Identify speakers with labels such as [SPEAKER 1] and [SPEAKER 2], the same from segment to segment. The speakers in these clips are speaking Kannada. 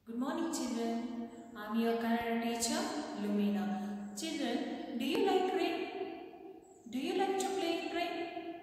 [SPEAKER 1] Good morning, children. I'm your Kannada teacher, Lumina. Children, do you like rain? Do you like to play in rain?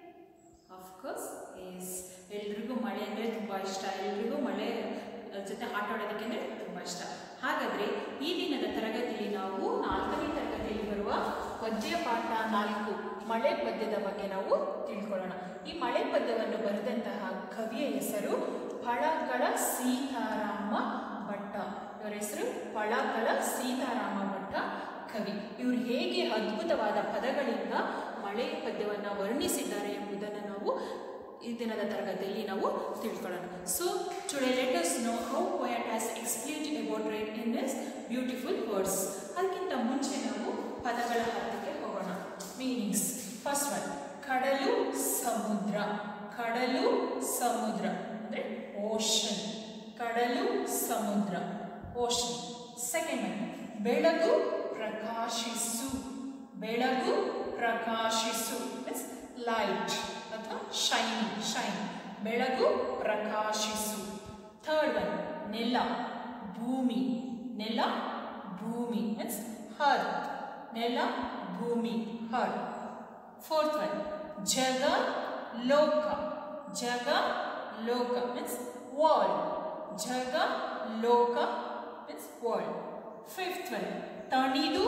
[SPEAKER 1] Of course, yes. ಎಲ್ರಿಗೂ ಮಳೆ ಅಂದರೆ ತುಂಬ ಇಷ್ಟ ಎಲ್ರಿಗೂ ಮಳೆ ಜೊತೆ ಆಟ ಆಡೋದಕ್ಕೆ ಅಂದರೆ ತುಂಬ ಇಷ್ಟ ಹಾಗಾದರೆ ಈ ದಿನದ ತರಗತಿಯಲ್ಲಿ ನಾವು ನಾಲ್ಕನೇ ತರಗತಿಯಲ್ಲಿ ಬರುವ ಪದ್ಯ ಪಾಠ ನಾಲ್ಕು ಮಳೆ ಪದ್ಯದ ಬಗ್ಗೆ ನಾವು ತಿಳ್ಕೊಳ್ಳೋಣ ಈ ಮಳೆ ಪದ್ಯವನ್ನು ಬರೆದಂತಹ ಕವಿಯ ಹೆಸರು ಫಳಕಳ ಸೀತಾರಾಮ ಭಟ್ಟ ಇವರ ಹೆಸರು ಫಳಕಳ ಸೀತಾರಾಮ ಭಟ್ಟ ಕವಿ ಇವರು ಹೇಗೆ ಅದ್ಭುತವಾದ ಪದಗಳಿಂದ ಮಳೆ ಪದ್ಯವನ್ನು ವರ್ಣಿಸಿದ್ದಾರೆ ಎಂಬುದನ್ನು ನಾವು ಈ ದಿನದ ತರಗತಿಯಲ್ಲಿ ನಾವು ತಿಳ್ಕೊಳ್ಳೋಣ so today let us know how poet has explain about rain in this beautiful words ಅದಕ್ಕಿಂತ ಮುಂಚೆ ನಾವು ಪದಗಳ ಅರ್ಥಕ್ಕೆ ಹೋಗೋಣ ಮೀನಿಂಗ್ಸ್ ಫಸ್ಟ್ ಒನ್ ಕಡಲು ಸಮುದ್ರ ಕಡಲು ಸಮುದ್ರ ಅಂದರೆ ಓಷನ್ ಕಡಲು ಸಮುದ್ರ ಓಷನ್ ಸೆಕೆಂಡ್ ಒನ್ ಬೆಳಗು ಪ್ರಕಾಶಿಸು ಬೆಳಗು ಪ್ರಕಾಶಿಸು ಮೀನ್ಸ್ ಲೈಟ್ ಅಥವಾ ಶೈನಿಂಗ್ ಶೈನ್ ಬೆಳಗು ಪ್ರಕಾಶಿಸು ಥರ್ಡ್ ಒನ್ ನೆಲ ಭೂಮಿ ನೆಲ ಭೂಮಿ ಮೀನ್ಸ್ ಹರ್ತ್ ನೆಲ ಭೂಮಿ ಹರ್ತ್ ಫೋರ್ತ್ ಒನ್ ಜಗ ಲೋಕ ಜಗ ಲೋಕ ಮೀನ್ಸ್ ವರ್ಲ್ಡ್ ಜಗ ಲೋಕ ಮೀನ್ಸ್ ವರ್ಲ್ಡ್ ಫಿಫ್ತ್ ಒನ್ ತಣಿದು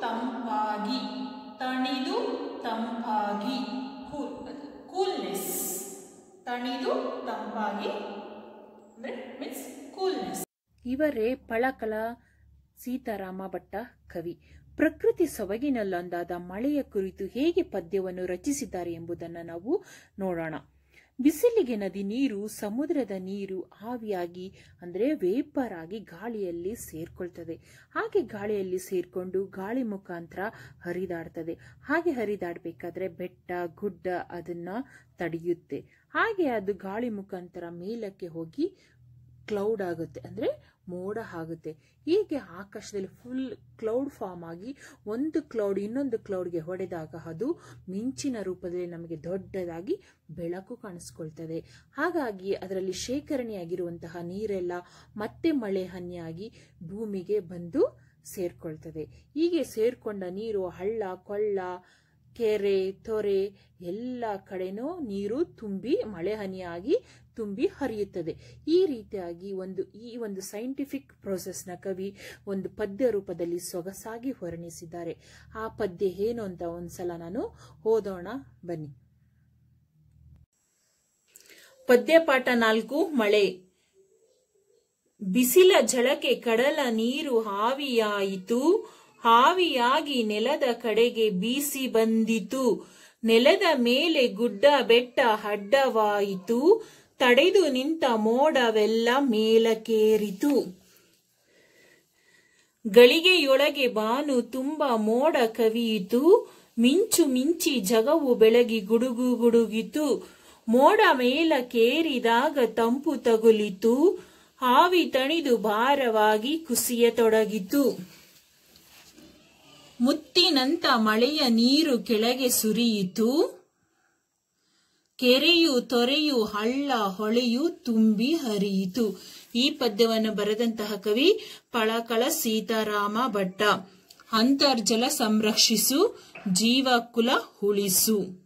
[SPEAKER 1] ತಂಪಾಗಿ ತಣಿದು ತಂಪಾಗಿ ಕೂಲ್ ಕೂಲ್ನೆಸ್ ತಣಿದು ತಂಪಾಗಿ ಅಂದರೆ ಮೀನ್ಸ್ ಕೂಲ್ನೆಸ್
[SPEAKER 2] ಇವರೇ ಪಳಕಲ ಸೀತಾರಾಮ ಭಟ್ಟ ಕವಿ ಪ್ರಕೃತಿ ಸೊಬಗಿನಲ್ಲೊಂದಾದ ಮಳೆಯ ಕುರಿತು ಹೇಗೆ ಪದ್ಯವನ್ನು ರಚಿಸಿದ್ದಾರೆ ಎಂಬುದನ್ನು ನಾವು ನೋಡೋಣ ಬಿಸಿಲಿಗೆ ನದಿ ನೀರು ಸಮುದ್ರದ ನೀರು ಆವಿಯಾಗಿ ಅಂದರೆ ವೇಪರ್ ಆಗಿ ಗಾಳಿಯಲ್ಲಿ ಸೇರ್ಕೊಳ್ತದೆ ಹಾಗೆ ಗಾಳಿಯಲ್ಲಿ ಸೇರ್ಕೊಂಡು ಗಾಳಿ ಮುಖಾಂತರ ಹರಿದಾಡ್ತದೆ ಹಾಗೆ ಹರಿದಾಡಬೇಕಾದ್ರೆ ಬೆಟ್ಟ ಗುಡ್ಡ ಅದನ್ನ ತಡೆಯುತ್ತೆ ಹಾಗೆ ಅದು ಗಾಳಿ ಮುಖಾಂತರ ಮೇಲಕ್ಕೆ ಹೋಗಿ ಕ್ಲೌಡ್ ಆಗುತ್ತೆ ಅಂದರೆ ಮೋಡ ಆಗುತ್ತೆ ಹೀಗೆ ಆಕಾಶದಲ್ಲಿ ಫುಲ್ ಕ್ಲೌಡ್ ಫಾರ್ಮ್ ಆಗಿ ಒಂದು ಕ್ಲೌಡ್ ಇನ್ನೊಂದು ಕ್ಲೌಡ್ಗೆ ಹೊಡೆದಾಗ ಅದು ಮಿಂಚಿನ ರೂಪದಲ್ಲಿ ನಮಗೆ ದೊಡ್ಡದಾಗಿ ಬೆಳಕು ಕಾಣಿಸ್ಕೊಳ್ತದೆ ಹಾಗಾಗಿ ಅದರಲ್ಲಿ ಶೇಖರಣೆಯಾಗಿರುವಂತಹ ನೀರೆಲ್ಲ ಮತ್ತೆ ಮಳೆ ಹನಿಯಾಗಿ ಭೂಮಿಗೆ ಬಂದು ಸೇರ್ಕೊಳ್ತದೆ ಹೀಗೆ ಸೇರ್ಕೊಂಡ ನೀರು ಹಳ್ಳ ಕೊಳ್ಳ ಕೆರೆ ತೊರೆ ಎಲ್ಲ ಕಡೆನೂ ನೀರು ತುಂಬಿ ಮಳೆ ಹನಿಯಾಗಿ ತುಂಬಿ ಹರಿಯುತ್ತದೆ ಈ ರೀತಿಯಾಗಿ ಒಂದು ಈ ಒಂದು ಸೈಂಟಿಫಿಕ್ ಪ್ರೋಸೆಸ್ನ ಕವಿ ಒಂದು ಪದ್ಯ ರೂಪದಲ್ಲಿ ಸೊಗಸಾಗಿ ವರ್ಣಿಸಿದ್ದಾರೆ ಆ ಪದ್ಯ ಏನು ಅಂತ ಒಂದ್ಸಲ ನಾನು ಓದೋಣ ಬನ್ನಿ ಪದ್ಯಪಾಠ ನಾಲ್ಕು ಮಳೆ ಬಿಸಿಲ ಝಳಕೆ ಕಡಲ ನೀರು ಹಾವಿಯಾಯಿತು ಹಾವಿಯಾಗಿ ನೆಲದ ಕಡೆಗೆ ಬೀಸಿ ಬಂದಿತು ನೆಲದ ಮೇಲೆ ಗುಡ್ಡ ಬೆಟ್ಟ ಅಡ್ಡವಾಯಿತು ತಡೆದು ನಿಂತ ಮೋಡವೆಲ್ಲ ಮೇಲಕ್ಕೇರಿತು ಗಳಿಗೆಯೊಳಗೆ ಬಾನು ತುಂಬ ಮೋಡ ಕವಿಯಿತು ಮಿಂಚು ಮಿಂಚಿ ಜಗವು ಬೆಳಗಿ ಗುಡುಗು ಗುಡುಗಿತು ಮೋಡ ಮೇಲಕ್ಕೇರಿದಾಗ ತಂಪು ತಗುಲಿತು ಹಾವಿ ತಣಿದು ಭಾರವಾಗಿ ಕುಸಿಯತೊಡಗಿತು ಮುತ್ತಿನಂತ ಮಳೆಯ ನೀರು ಕೆಳಗೆ ಸುರಿಯಿತು ಕೆರೆಯು ತೊರೆಯು ಹಳ್ಳ ಹೊಳೆಯು ತುಂಬಿ ಹರಿಯಿತು ಈ ಪದ್ಯವನ್ನು ಬರೆದಂತಹ ಕವಿ ಪಳಕಳ ಸೀತಾರಾಮ ಭಟ್ಟ ಅಂತರ್ಜಲ ಸಂರಕ್ಷಿಸು ಜೀವಕುಲ ಉಳಿಸು